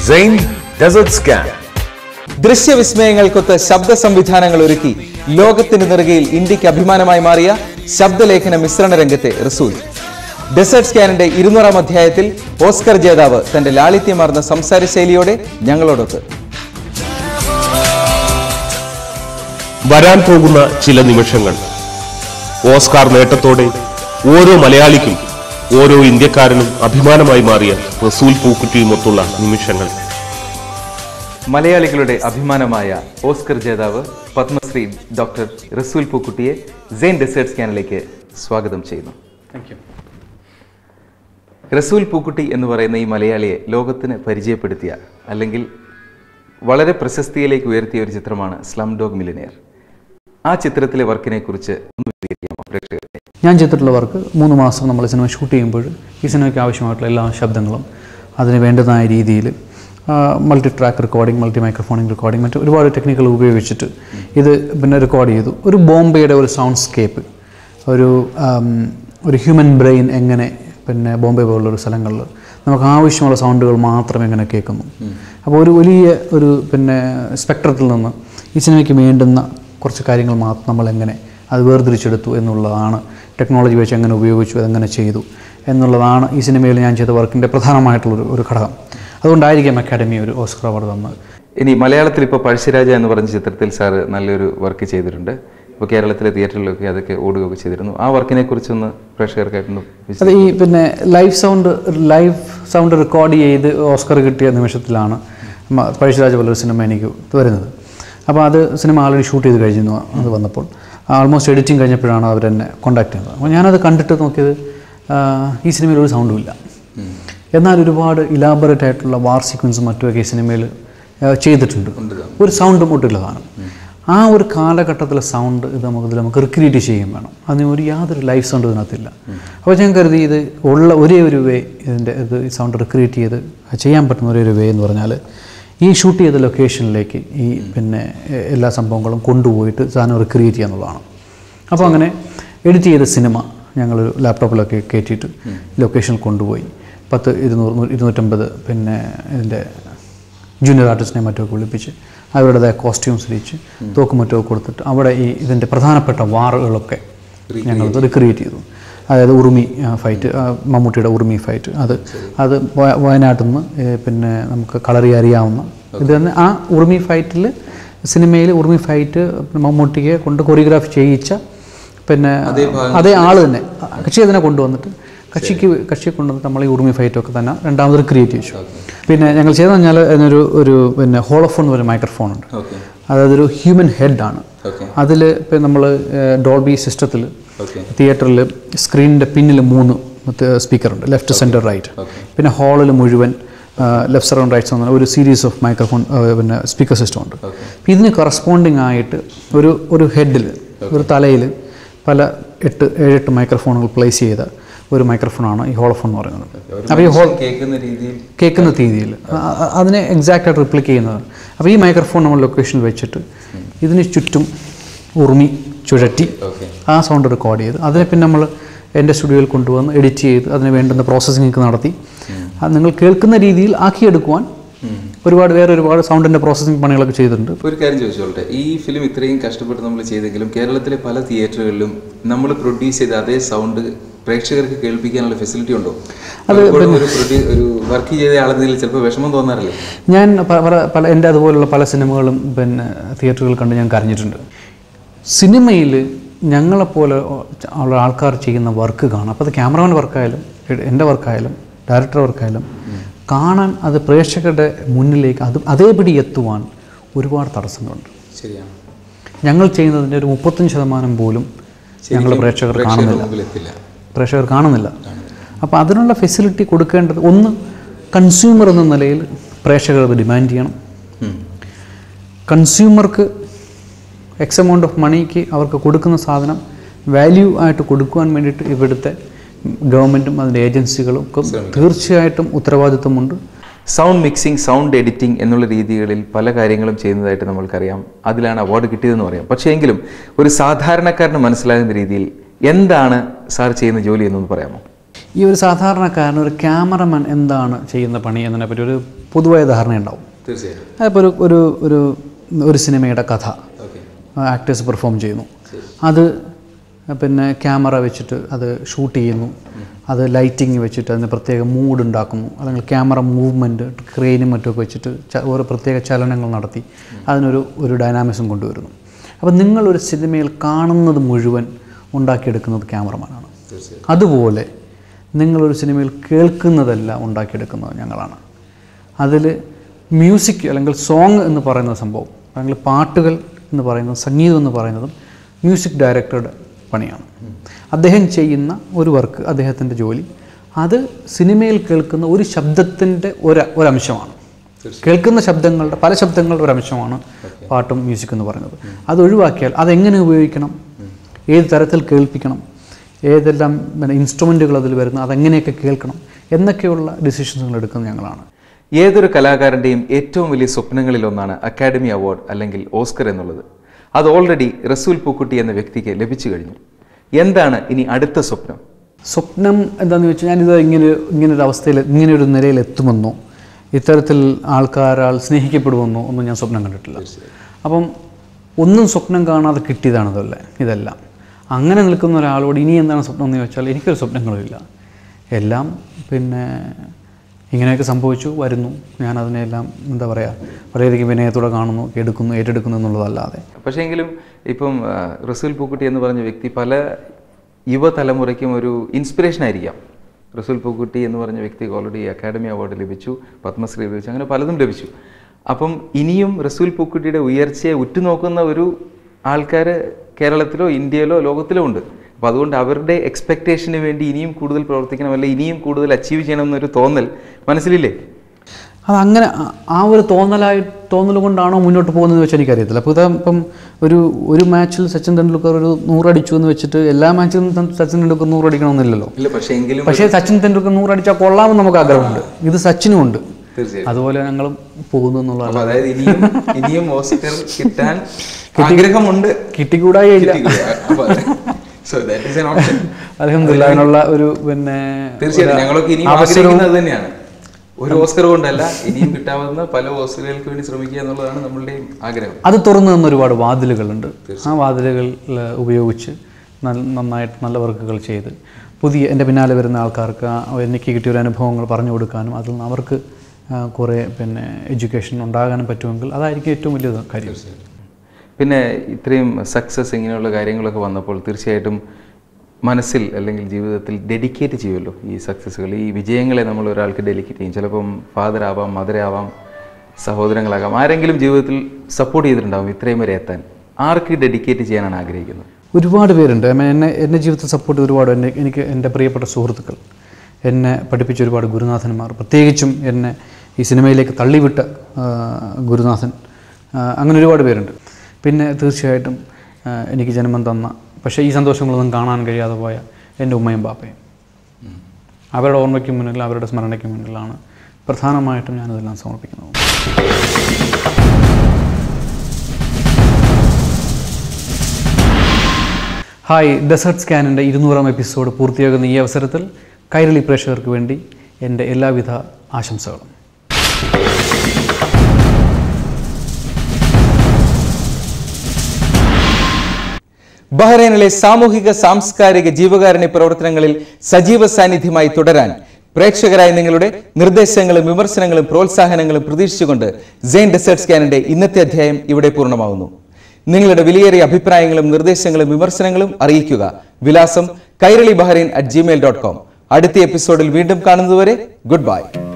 Zain Desert Scan. ദൃശ്യവിസ്മയങ്ങൾക്കൊത്ത് ശബ്ദ സംവിധാനങ്ങൾ ഒരുക്കി ലോകത്തിന് നെറുകയിൽ ഇന്ത്യക്ക് അഭിമാനമായി മാറിയ ശബ്ദലേഖന മിശ്രണ രംഗത്തെ റസൂൽ ഡെസേർട്ട് സ്കാനിന്റെ ഇരുന്നൂറാം അധ്യായത്തിൽ ഓസ്കർ ജേതാവ് തന്റെ ലാളിത്യമാർന്ന സംസാര ശൈലിയോടെ ഞങ്ങളോടൊത്ത് വരാൻ പോകുന്ന ചില നിമിഷങ്ങൾ ഓസ്കാർ നേട്ടത്തോടെ ഓരോ മലയാളിക്കും ഓരോ ഇന്ത്യക്കാരനും അഭിമാനമായി മാറിയ റസൂൽ പൂക്കുറ്റിയുമൊത്തുള്ള നിമിഷങ്ങൾ മലയാളികളുടെ അഭിമാനമായ ഓസ്കർ ജേതാവ് പത്മശ്രീ ഡോക്ടർ റസൂൽ പൂക്കുട്ടിയെ സെയിൻ ഡെസേർട്ട് സ്കാനിലേക്ക് സ്വാഗതം ചെയ്യുന്നു റസൂൽ പൂക്കുട്ടി എന്ന് പറയുന്ന ഈ മലയാളിയെ ലോകത്തിന് പരിചയപ്പെടുത്തിയ അല്ലെങ്കിൽ വളരെ പ്രശസ്തിയിലേക്ക് ഉയർത്തിയ ഒരു ചിത്രമാണ് സ്ലം ഡോഗ് മിലിനിയർ ആ ചിത്രത്തിലെ വർക്കിനെ കുറിച്ച് ഒന്ന് വിവരിക്കാമോ പ്രേക്ഷകർക്ക് ഞാൻ ചെയ്തിട്ടുള്ള വർക്ക് മൂന്ന് മാസം നമ്മൾ സിനിമ ഷൂട്ട് ചെയ്യുമ്പോൾ ഈ സിനിമയ്ക്ക് ആവശ്യമായിട്ടുള്ള എല്ലാ ശബ്ദങ്ങളും അതിന് വേണ്ടതായ രീതിയിൽ multi track recording multi microphoning recording മറ്റ് ഒരുപാട് ടെക്നിക്കുകൾ ഉപയോഗിച്ചിട്ട് ഇത് പിന്നെ റെക്കോർഡ് ചെയ്തു ഒരു ബോംബെയുടെ ഒരു സൗണ്ട് സ്കേപ്പ് ഒരു ആം, ഒരു ഹ്യൂമൻ ബ്രെയിൻ എങ്ങനെ പിന്നെ ബോംബെ പോലുള്ള ഒരു സ്ഥലങ്ങളിൽ നമുക്ക് ആവശ്യമുള്ള സൗണ്ടുകൾ മാത്രം എങ്ങനെ കേൾക്കുന്നു അപ്പോൾ ഒരു വലിയ ഒരു പിന്നെ സ്പെക്ട്രത്തിൽ നിന്ന് ഈ സിനിമയ്ക്ക് വേണ്ടുന്ന കുറച്ച് കാര്യങ്ങൾ മാത്രം നമ്മൾ എങ്ങനെ അത് വേർതിരിച്ചെടുത്തു എന്നുള്ളതാണ് ടെക്നോളജി വെച്ച് എങ്ങനെ ഉപയോഗിച്ചു അതെങ്ങനെ ചെയ്തു എന്നുള്ളതാണ് ഈ സിനിമയിൽ ഞാൻ ചെയ്ത വർക്കിൻ്റെ പ്രധാനമായിട്ടുള്ളൊരു ഒരു ഘടകം അതുകൊണ്ടായിരിക്കാം അക്കാഡമി ഒരു ഓസ്കർ അവാർഡ് തന്നത് ഇനി മലയാളത്തിൽ ഇപ്പോൾ പഴശ്ശിരാജ എന്ന് പറഞ്ഞ ചിത്രത്തിൽ സാറ് നല്ലൊരു വർക്ക് ചെയ്തിട്ടുണ്ട് ഇപ്പോൾ കേരളത്തിലെ തിയേറ്ററിലൊക്കെ അതൊക്കെ ഓടുകയൊക്കെ ചെയ്തിരുന്നു ആ വർക്കിനെ കുറിച്ചൊന്ന് പ്രേക്ഷകർക്കായിട്ടൊന്ന് വിശ- അത് ഈ പിന്നെ live sound live sound record ചെയ്ത് ഓസ്കർ കിട്ടിയ നിമിഷത്തിലാണ് മ- പഴശ്ശിരാജ പോലൊരു സിനിമ എനിക്ക് വരുന്നത് അപ്പോൾ അത് സിനിമ ആൾറെഡി ഷൂട്ട് ചെയ്ത് കഴിഞ്ഞു അത് വന്നപ്പോൾ ആൾമോസ്റ്റ് എഡിറ്റിംഗ് കഴിഞ്ഞപ്പോഴാണ് അവരെന്നെ കോൺടാക്ട് ചെയ്യുന്നത് അപ്പോൾ ഞാനത് കണ്ടിട്ട് നോക്കിയത് ആ, ഈ സിനിമയിൽ ഒരു സൗണ്ടും ഇല്ല എന്നാൽ ഒരുപാട് ഇലാബറേറ്റ് ആയിട്ടുള്ള വാർ സീക്വൻസും മറ്റുമൊക്കെ ഈ സിനിമയിൽ ചെയ്തിട്ടുണ്ട് ഒരു സൗണ്ടും ഒട്ടില്ലതാണ് ആ ഒരു കാലഘട്ടത്തിലെ സൗണ്ട് ഇത് നമുക്ക് ഇതിൽ നമുക്ക് റിക്രിയേറ്റ് ചെയ്യുകയും വേണം അതിന് ഒരു യാതൊരു ലൈഫ് സൗണ്ട് ഇതിനകത്തില്ല അപ്പോൾ ഞാൻ കരുതി ഇത് ഉള്ള ഒരേ ഒരു വേ ഇതിൻ്റെ ഇത് ഈ സൗണ്ട് റിക്രിയേറ്റ് ചെയ്ത് ചെയ്യാൻ പറ്റുന്ന ഒരേ ഒരു വേ എന്ന് പറഞ്ഞാൽ ഈ ഷൂട്ട് ചെയ്ത ലൊക്കേഷനിലേക്ക് ഈ പിന്നെ എ- എല്ലാ സംഭവങ്ങളും കൊണ്ടുപോയിട്ട് സാധനം റിക്രിയേറ്റ് ചെയ്യുക എന്നുള്ളതാണ് അപ്പോൾ അങ്ങനെ എഡിറ്റ് ചെയ്ത സിനിമ ഞങ്ങൾ ലാപ്ടോപ്പിലൊക്കെ കയറ്റിയിട്ട് ലൊക്കേഷനിൽ കൊണ്ടുപോയി പത്ത് ഇരുന്നൂറ് നൂ- ഇരുന്നൂറ്റമ്പത് പിന്നെ ഇതിൻ്റെ ജൂനിയർ ആർട്ടിസ്റ്റിനെ മറ്റൊക്കെ വിളിപ്പിച്ച് അവരുടേതായ കോസ്റ്റ്യൂംസ് ഇടിച്ച് തോക്കും മറ്റോ കൊടുത്തിട്ട് അവിടെ ഈ ഇതിൻ്റെ പ്രധാനപ്പെട്ട വാറുകളൊക്കെ ഞങ്ങൾ റിക്രിയേറ്റ് ചെയ്തു അതായത് ഉറുമി ആ, ഫൈറ്റ് ആ, മമ്മൂട്ടിയുടെ ഉറുമി ഫൈറ്റ് അത് അത് വയ- വയനാട്ടിൽ നിന്ന് ഏ, പിന്നെ നമുക്ക് കളറി അറിയാവുന്ന ഇത് തന്നെ ആ ഉറുമി ഫൈറ്റിൽ സിനിമയിൽ ഉറുമി ഫൈറ്റ് മമ്മൂട്ടിയെ കൊണ്ട് കൊറിയോഗ്രാഫ് ചെയ്യിച്ച പിന്നെ അതേ ആൾ തന്നെ കക്ഷി അതിനെ കൊണ്ടുവന്നിട്ട് കക്ഷിക്ക് കക്ഷിയെ കൊണ്ടുവന്നിട്ട് നമ്മൾ ഈ ഉറുമി ഫൈറ്റൊക്കെ തന്നെ രണ്ടാമത് ക്രിയേറ്റ് ചെയ്തു പിന്നെ ഞങ്ങൾ ചെയ്തെന്ന് പറഞ്ഞാൽ അതിനൊരു ഒരു പിന്നെ ഹോളോഫോൺ എന്ന് പറയുന്ന മൈക്രോഫോൺ ഉണ്ട് അതായത് ഒരു ഹ്യൂമൻ ഹെഡാണ് അതിൽ ഇപ്പം നമ്മൾ ഡോൾബി സിസ്റ്റത്തിൽ തിയേറ്ററിൽ സ്ക്രീനിൻ്റെ പിന്നിൽ മൂന്ന് സ്പീക്കറുണ്ട് ലെഫ്റ്റ് സെൻറ്റർ റൈറ്റ് പിന്നെ ഹാളിൽ മുഴുവൻ ലെഫ്റ്റ് സറൗണ്ട് റൈറ്റ്സ് എന്ന ഒരു സീരീസ് ഓഫ് മൈക്രോഫോൺ പിന്നെ സ്പീക്കർ സിസ്റ്റം ഉണ്ട് അപ്പം ഇതിന് കറസ്പോണ്ടിങ് ആയിട്ട് ഒരു ഒരു ഹെഡിൽ ഒരു തലയിൽ പല എട്ട് ഏഴെട്ട് മൈക്രോഫോണുകൾ പ്ലേസ് ചെയ്ത ഒരു മൈക്രോഫോണാണ് ഈ ഹോളോഫോൺ എന്ന് പറയുന്നത് അപ്പോൾ ഈ ഹോൾ കേൾക്കുന്ന രീതിയിൽ കേൾക്കുന്ന രീതിയിൽ അ- അ- അതിനെ എക്സാക്റ്റ് ആയിട്ട് റിപ്ലിക്ക് ചെയ്യുന്നതാണ് അപ്പോൾ ഈ മൈക്രോഫോൺ നമ്മൾ ലൊക്കേഷനിൽ വെച്ചിട്ട് ഇതിന് ചുറ്റും ഉറുമി ചുഴറ്റി ആ സൗണ്ട് റെക്കോർഡ് ചെയ്ത് അതിനെ പിന്നെ നമ്മൾ എൻ്റെ സ്റ്റുഡിയോയിൽ കൊണ്ടുവന്ന് എഡിറ്റ് ചെയ്ത് അതിന് വേണ്ടുന്ന പ്രോസസ്സിംഗ് നടത്തി അത് നിങ്ങൾ കേൾക്കുന്ന രീതിയിൽ ആക്കിയെടുക്കുവാൻ ഒരുപാട് വേറെ ഒരുപാട് സൗണ്ടിൻ്റെ പ്രോസസ്സിംഗ് പണികളൊക്കെ ചെയ്തിട്ടുണ്ട് ഒരു കാര്യം ചോദിച്ചോളട്ടെ ഈ ഫിലിം ഇത്രയും കഷ്ടപ്പെട്ട് നമ്മൾ ചെയ്തെങ്കിലും കേരളത്തിലെ പല തിയേറ്ററുകളിലും നമ്മൾ പ്രൊഡ്യൂസ് ചെയ്ത അതേ സൗണ്ട് പ്രേക്ഷകർക്ക് കേൾപ്പിക്കാനുള്ള ഫെസിലിറ്റി ഉണ്ടോ പലപ്പോഴും ഒരു പ്രൊഡ്യൂ ഒരു വർക്ക് ചെയ്ത ആളെന്നതിൽ ചിലപ്പോൾ വിഷമം തോന്നാറില്ലേ ഞാൻ പ- പല പല എൻ്റെ അതുപോലുള്ള പല സിനിമകളും പിന്നെ തിയേറ്ററുകൾ കണ്ട് ഞാൻ കരഞ്ഞിട്ടുണ്ട് സിനിമയിൽ ഞങ്ങളെപ്പോലെ ഉള്ള ആൾക്കാർ ചെയ്യുന്ന വർക്ക് കാണാം അപ്പോൾ അത് ക്യാമറമാൻ വർക്കായാലും എൻ്റെ വർക്കായാലും ഡയറക്ടർ വർക്കായാലും കാണാൻ അത് പ്രേക്ഷകരുടെ മുന്നിലേക്ക് അത് അതേപടി എത്തുവാൻ ഒരുപാട് തടസ്സങ്ങളുണ്ട് ശരിയാണ് ഞങ്ങൾ ചെയ്യുന്നതിൻ്റെ ഒരു മുപ്പത്തഞ്ച് ശതമാനം പോലും ഞങ്ങൾ പ്രേക്ഷകർ കാണുന്നില്ല മുമ്പിൽ എത്തില്ല പ്രേക്ഷകർ കാണുന്നില്ല അപ്പോൾ അതിനുള്ള ഫെസിലിറ്റി കൊടുക്കേണ്ടത് ഒന്ന് കൺസ്യൂമർ എന്ന നിലയിൽ പ്രേക്ഷകർ അത് ഡിമാൻഡ് ചെയ്യണം കൺസ്യൂമർക്ക് എക്സ് എമൗണ്ട് ഓഫ് മണിക്ക് അവർക്ക് കൊടുക്കുന്ന സാധനം വാല്യൂ ആയിട്ട് കൊടുക്കുവാൻ വേണ്ടിയിട്ട് ഇവിടുത്തെ ഗവൺമെൻറ്റും അതിൻ്റെ ഏജൻസികളും ഒക്കെ തീർച്ചയായിട്ടും ഉത്തരവാദിത്വമുണ്ട് സൗണ്ട് മിക്സിംഗ് സൗണ്ട് എഡിറ്റിംഗ് എന്നുള്ള രീതികളിൽ പല കാര്യങ്ങളും ചെയ്യുന്നതായിട്ട് നമ്മൾക്കറിയാം അതിലാണ് അവാർഡ് കിട്ടിയതെന്ന് പറയാം പക്ഷേ എങ്കിലും ഒരു സാധാരണക്കാരന് മനസ്സിലാകുന്ന രീതിയിൽ എന്താണ് സാർ ചെയ്യുന്ന ജോലി എന്നൊന്ന് പറയാമോ ഈ ഒരു സാധാരണക്കാരൻ ഒരു ക്യാമറമാൻ എന്താണ് ചെയ്യുന്ന പണി എന്നതിനെപ്പറ്റി ഒരു പൊതുവായ ധാരണ ഉണ്ടാവും തീർച്ചയായും അതിപ്പോൾ ഒരു ഒരു ഒരു ഒരു സിനിമയുടെ കഥ ആക്ടേഴ്സ് പെർഫോം ചെയ്യുന്നു അത് പിന്നെ ക്യാമറ വെച്ചിട്ട് അത് ഷൂട്ട് ചെയ്യുന്നു അത് ലൈറ്റിങ് വെച്ചിട്ട് അതിന് പ്രത്യേക മൂഡ് ഉണ്ടാക്കുന്നു അല്ലെങ്കിൽ ക്യാമറ മൂവ്മെൻറ്റ് ക്രെയിനും മറ്റുമൊക്കെ വെച്ചിട്ട് ച- ഓരോ പ്രത്യേക ചലനങ്ങൾ നടത്തി അതിനൊരു ഒരു ഡൈനാമിസം കൊണ്ടുവരുന്നു അപ്പോൾ നിങ്ങളൊരു സിനിമയിൽ കാണുന്നത് മുഴുവൻ ഉണ്ടാക്കിയെടുക്കുന്നത് ക്യാമറമാനാണ് അതുപോലെ നിങ്ങളൊരു സിനിമയിൽ കേൾക്കുന്നതെല്ലാം ഉണ്ടാക്കിയെടുക്കുന്നത് ഞങ്ങളാണ് അതിൽ മ്യൂസിക് അല്ലെങ്കിൽ സോങ് എന്ന് പറയുന്ന സംഭവം അല്ലെങ്കിൽ പാട്ടുകൾ എന്ന് പറയുന്നത് സംഗീതം എന്ന് പറയുന്നതും മ്യൂസിക് ഡയറക്ടറുടെ പണിയാണ് അദ്ദേഹം ചെയ്യുന്ന ഒരു വർക്ക് അദ്ദേഹത്തിൻ്റെ ജോലി അത് സിനിമയിൽ കേൾക്കുന്ന ഒരു ശബ്ദത്തിൻ്റെ ഒരു ഒരംശമാണ് കേൾക്കുന്ന ശബ്ദങ്ങളുടെ പല ശബ്ദങ്ങളുടെ ഒരു അംശമാണ് പാട്ടും മ്യൂസിക് എന്ന് പറയുന്നത് അത് ഒഴിവാക്കിയാൽ അതെങ്ങനെ ഉപയോഗിക്കണം ഏത് തരത്തിൽ കേൾപ്പിക്കണം ഏതെല്ലാം പിന്നെ ഇൻസ്ട്രുമെൻറ്റുകൾ അതിൽ വരുന്നു അതെങ്ങനെയൊക്കെ കേൾക്കണം എന്നൊക്കെയുള്ള ഡിസിഷൻസുകൾ എടുക്കുന്നത് ഞങ്ങളാണ് ഏതൊരു കലാകാരന്റെയും ഏറ്റവും വലിയ സ്വപ്നങ്ങളിൽ ഒന്നാണ് അക്കാഡമി അവാർഡ് അല്ലെങ്കിൽ ഓസ്കർ എന്നുള്ളത് അത് ഓൾറെഡി റസൂൽ പൂക്കുട്ടി എന്ന വ്യക്തിക്ക് ലഭിച്ചു കഴിഞ്ഞു എന്താണ് ഇനി അടുത്ത സ്വപ്നം സ്വപ്നം എന്താണെന്ന് വെച്ചാൽ ഞാനിത് ഇങ്ങനെ ഇങ്ങനെ ഒരു അവസ്ഥയിൽ ഇങ്ങനെ ഒരു നിലയിൽ എത്തുമെന്നോ ഇത്തരത്തിൽ ആൾക്കാരാൽ സ്നേഹിക്കപ്പെടുമെന്നോ ഒന്നും ഞാൻ സ്വപ്നം കണ്ടിട്ടില്ല അപ്പം ഒന്നും സ്വപ്നം കാണാതെ കിട്ടിയതാണ് ഇതല്ലേ ഇതെല്ലാം അങ്ങനെ നിൽക്കുന്ന ഒരാളോട് ഇനി എന്താണ് സ്വപ്നം എന്ന് ചോദിച്ചാൽ എനിക്കൊരു സ്വപ്നങ്ങളുമില്ല എല്ലാം പിന്നെ ഇങ്ങനെയൊക്കെ സംഭവിച്ചു വരുന്നു ഞാൻ അതിനെല്ലാം എന്താ പറയുക വളരെയധികം വിനയത്തോടെ കാണുന്നു എടുക്കുന്നു ഏറ്റെടുക്കുന്നു എന്നുള്ളതല്ലാതെ പക്ഷേ എങ്കിലും ഇപ്പം ആ, റസൂൽ പൂക്കുട്ടി എന്ന് പറഞ്ഞ വ്യക്തി പല യുവതലമുറയ്ക്കും ഒരു ഇൻസ്പിറേഷൻ ആയിരിക്കാം റസൂൽ പൂക്കുട്ടി എന്ന് പറഞ്ഞ വ്യക്തിക്ക് ഓൾറെഡി അക്കാഡമി അവാർഡ് ലഭിച്ചു പത്മശ്രീ ലഭിച്ചു അങ്ങനെ പലതും ലഭിച്ചു അപ്പം ഇനിയും റസൂൽ പൂക്കുട്ടിയുടെ ഉയർച്ചയെ ഉറ്റുനോക്കുന്ന ഒരു ആൾക്കാർ കേരളത്തിലോ ഇന്ത്യയിലോ ലോകത്തിലോ ഉണ്ട് അപ്പോൾ അതുകൊണ്ട് അവരുടെ എക്സ്പെക്റ്റേഷന് വേണ്ടി ഇനിയും കൂടുതൽ പ്രവർത്തിക്കണം അല്ലെ ഇനിയും കൂടുതൽ അച്ചീവ് ചെയ്യണം എന്നൊരു തോന്നൽ മനസ്സിലില്ലേ അതങ്ങനെ ആ- ആ ഒരു തോന്നലായി തോന്നൽ കൊണ്ടാണോ മുന്നോട്ട് പോകുന്നത് വെച്ചാൽ എനിക്കറിയത്തില്ല അപ്പോൾ ഇതാ ഇപ്പം ഒരു ഒരു മാച്ചിൽ സച്ചിൻ തെണ്ടുൽക്കർ ഒരു നൂറടിച്ചു എന്ന് വെച്ചിട്ട് എല്ലാ മാച്ചിലും ത- സച്ചിൻ തെണ്ടുൽക്കർ നൂറടിക്കണമെന്നില്ലല്ലോ ഇല്ല പക്ഷേ എങ്കിലും പക്ഷേ സച്ചിൻ തെണ്ടുൽക്കർ നൂറടിച്ചാൽ കൊള്ളാമെന്ന് നമുക്ക് ആഗ്രഹമുണ്ട് ഇത് സച്ചിനും ഉണ്ട് തീർച്ചയായും അതുപോലെ ഞങ്ങളും പോകുന്നു എന്നുള്ളതാണ് അപ്പൊ അതായത് ഇനിയും ഇനിയും ഓസ്കർ കിട്ടാൻ ആഗ്രഹമുണ്ട് കിട്ടിക്കൂടായി ഇല്ല so that is an option. അലഹമില്ല അതിനുള്ള ഒരു പിന്നെ തീർച്ചയായിട്ടും ഞങ്ങളൊക്കെ ഇനിയും ആഗ്രഹിക്കുന്നത് തന്നെയാണ് ഒരു ഓസ്കർ കൊണ്ടല്ല ഇനിയും കിട്ടാവുന്ന പല ഓസ്കറുകൾക്ക് വേണ്ടി ശ്രമിക്കുക എന്നുള്ളതാണ് നമ്മളുടെയും ആഗ്രഹം അത് തുറന്നു തന്ന ഒരുപാട് വാതിലുകളുണ്ട് ആ വാതിലുകൾ ഏഹ്, ഉപയോഗിച്ച് നല്ല നന്നായിട്ട് നല്ല വർക്കുകൾ ചെയ്ത് പുതിയ എൻ്റെ പിന്നാലെ വരുന്ന ആൾക്കാർക്ക് ആ എനിക്ക് കിട്ടിയ ഒരു അനുഭവങ്ങൾ പറഞ്ഞു കൊടുക്കാനും അതിൽ നിന്ന് അവർക്ക് ആ, കുറേ പിന്നെ എഡ്യൂക്കേഷൻ ഉണ്ടാകാനും പറ്റുമെങ്കിൽ അതായിരിക്കും ഏറ്റവും വലിയ കാര്യം പിന്നെ ഇത്രയും സക്സസ് ഇങ്ങനെയുള്ള കാര്യങ്ങളൊക്കെ വന്നപ്പോൾ തീർച്ചയായിട്ടും മനസ്സിൽ അല്ലെങ്കിൽ ജീവിതത്തിൽ ഡെഡിക്കേറ്റ് ചെയ്യുമല്ലോ ഈ സക്സസ്സുകൾ ഈ വിജയങ്ങളെ നമ്മൾ ഒരാൾക്ക് ഡെഡിക്കേറ്റ് ചെയ്യും ചിലപ്പം ഫാദർ ആവാം മദർ ആവാം സഹോദരങ്ങളാകാം ആരെങ്കിലും ജീവിതത്തിൽ സപ്പോർട്ട് ചെയ്തിട്ടുണ്ടാവും ഇത്രയും വരെ എത്താൻ ആർക്ക് ഡെഡിക്കേറ്റ് ചെയ്യാനാണ് ആഗ്രഹിക്കുന്നത് ഒരുപാട് പേരുണ്ട് I mean, എന്നെ എൻ്റെ ജീവിതത്തിൽ സപ്പോർട്ട് ഒരുപാട് എന്നെ എനിക്ക് എൻ്റെ പ്രിയപ്പെട്ട സുഹൃത്തുക്കൾ എന്നെ പഠിപ്പിച്ച ഒരുപാട് ഗുരുനാഥന്മാർ പ്രത്യേകിച്ചും എന്നെ ഈ സിനിമയിലേക്ക് തള്ളിവിട്ട ആ, ഗുരുനാഥൻ ആ, അങ്ങനെ ഒരുപാട് പേരുണ്ട് പിന്നെ തീർച്ചയായിട്ടും ആ, എനിക്ക് ജന്മം തന്ന പക്ഷേ ഈ സന്തോഷങ്ങളൊന്നും കാണാൻ കഴിയാതെ പോയ എൻ്റെ ഉമ്മയും ബാപ്പയും അവരുടെ ഓർമ്മയ്ക്ക് മുന്നിൽ അവരുടെ സ്മരണയ്ക്ക് മുന്നിലാണ് പ്രധാനമായിട്ടും ഞാനിതെല്ലാം സമർപ്പിക്കുന്നത് ഹായ് ഡെസേർട്ട് സ്കാനിൻ്റെ ഇരുന്നൂറാം എപ്പിസോഡ് പൂർത്തിയാകുന്ന ഈ അവസരത്തിൽ കൈരളി പ്രേക്ഷകർക്ക് വേണ്ടി എൻ്റെ എല്ലാവിധ ആശംസകളും ബഹ്റൈനിലെ സാമൂഹിക സാംസ്കാരിക ജീവകാരുണ്യ പ്രവർത്തനങ്ങളിൽ സജീവ സാന്നിധ്യമായി തുടരാൻ പ്രേക്ഷകരായ നിങ്ങളുടെ നിർദ്ദേശങ്ങളും വിമർശനങ്ങളും പ്രോത്സാഹനങ്ങളും പ്രതീക്ഷിച്ചുകൊണ്ട് സെയിൻ ഡെസേർട്ട് സ്കാനിന്റെ ഇന്നത്തെ അധ്യായം ഇവിടെ പൂർണ്ണമാവുന്നു നിങ്ങളുടെ വിലയേറിയ അഭിപ്രായങ്ങളും നിർദ്ദേശങ്ങളും വിമർശനങ്ങളും അറിയിക്കുക വിലാസം Kairali Bahrain at Gmail dot com അടുത്ത എപ്പിസോഡിൽ വീണ്ടും കാണുന്നതുവരെ ഗുഡ് ബൈ